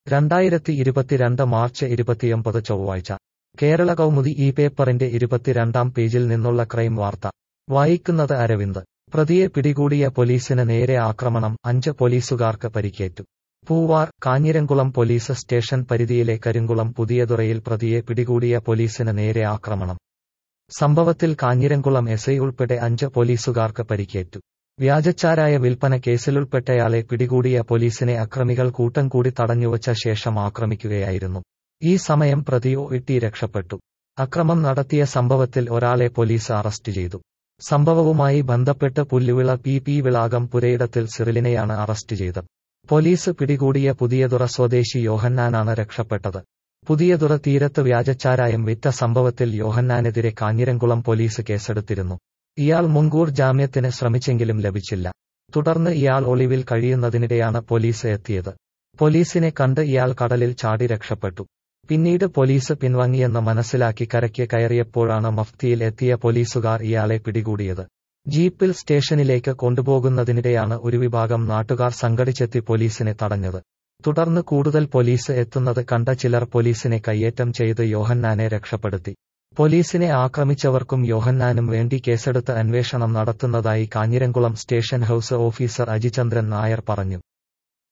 രണ്ടായിരത്തി ഇരുപത്തിരണ്ട് മാർച്ച് ഇരുപത്തിയൊമ്പത് ചൊവ്വാഴ്ച കേരള കൗമുദി ഈ പേപ്പറിന്റെ ഇരുപത്തിരണ്ടാം പേജിൽ നിന്നുള്ള ക്രൈം വാർത്ത വായിക്കുന്നത് അരവിന്ദ് പ്രതിയെ പിടികൂടിയ പോലീസിന് നേരെ ആക്രമണം അഞ്ച് പോലീസുകാർക്ക് പരിക്കേറ്റു പൂവാർ കാഞ്ഞിരംകുളം പോലീസ് സ്റ്റേഷൻ പരിധിയിലെ കരിങ്കുളം പുതിയതുറയിൽ പ്രതിയെ പിടികൂടിയ പോലീസിന് നേരെ ആക്രമണം സംഭവത്തിൽ കാഞ്ഞിരംകുളം എസ്ഐ ഉൾപ്പെടെ അഞ്ച് പോലീസുകാർക്ക് പരിക്കേറ്റു വ്യാജച്ചാരായ വിൽപ്പന കേസിലുൾപ്പെട്ടയാളെ പിടികൂടിയ പോലീസിനെ അക്രമികൾ കൂട്ടം കൂടി തടഞ്ഞുവച്ച ശേഷം ആക്രമിക്കുകയായിരുന്നു ഈ സമയം പ്രതിയോ ഇട്ടി രക്ഷപ്പെട്ടു അക്രമം നടത്തിയ സംഭവത്തിൽ ഒരാളെ പോലീസ് അറസ്റ്റ് ചെയ്തു സംഭവവുമായി ബന്ധപ്പെട്ട് പുല്ലുവിള പി പി വിളാകം പുരയിടത്തിൽ സിറിലിനെയാണ് അറസ്റ്റ് ചെയ്തത് പോലീസ് പിടികൂടിയ പുതിയതുറ സ്വദേശി യോഹന്നാനാണ് രക്ഷപ്പെട്ടത് പുതിയതുറ തീരത്ത് വ്യാജച്ചാരായം വിറ്റ സംഭവത്തിൽ യോഹന്നാനെതിരെ കാഞ്ഞിരംകുളം പോലീസ് കേസെടുത്തിരുന്നു ഇയാൾ മുൻകൂർ ജാമ്യത്തിന് ശ്രമിച്ചെങ്കിലും ലഭിച്ചില്ല തുടർന്ന് ഇയാൾ ഒളിവിൽ കഴിയുന്നതിനിടെയാണ് പോലീസ് എത്തിയത് പോലീസിനെ കണ്ട് ഇയാൾ കടലിൽ ചാടി രക്ഷപ്പെട്ടു പിന്നീട് പോലീസ് പിൻവാങ്ങിയെന്ന് മനസ്സിലാക്കി കരയ്ക്ക് കയറിയപ്പോഴാണ് മഫ്തിയിൽ എത്തിയ പോലീസുകാർ ഇയാളെ പിടികൂടിയത് ജീപ്പിൽ സ്റ്റേഷനിലേക്ക് കൊണ്ടുപോകുന്നതിനിടെയാണ് ഒരു വിഭാഗം നാട്ടുകാർ സംഘടിച്ചെത്തി പോലീസിനെ തടഞ്ഞത് തുടർന്ന് കൂടുതൽ പോലീസ് എത്തുന്നത് കണ്ട ചിലർ പോലീസിനെ കയ്യേറ്റം ചെയ്ത് യോഹന്നാനെ രക്ഷപ്പെടുത്തി പോലീസിനെ ആക്രമിച്ചവർക്കും യോഹന്നാനും വേണ്ടി കേസെടുത്ത് അന്വേഷണം നടത്തുന്നതായി Kanjiramkulam station house officer Ajichandran Nair പറഞ്ഞു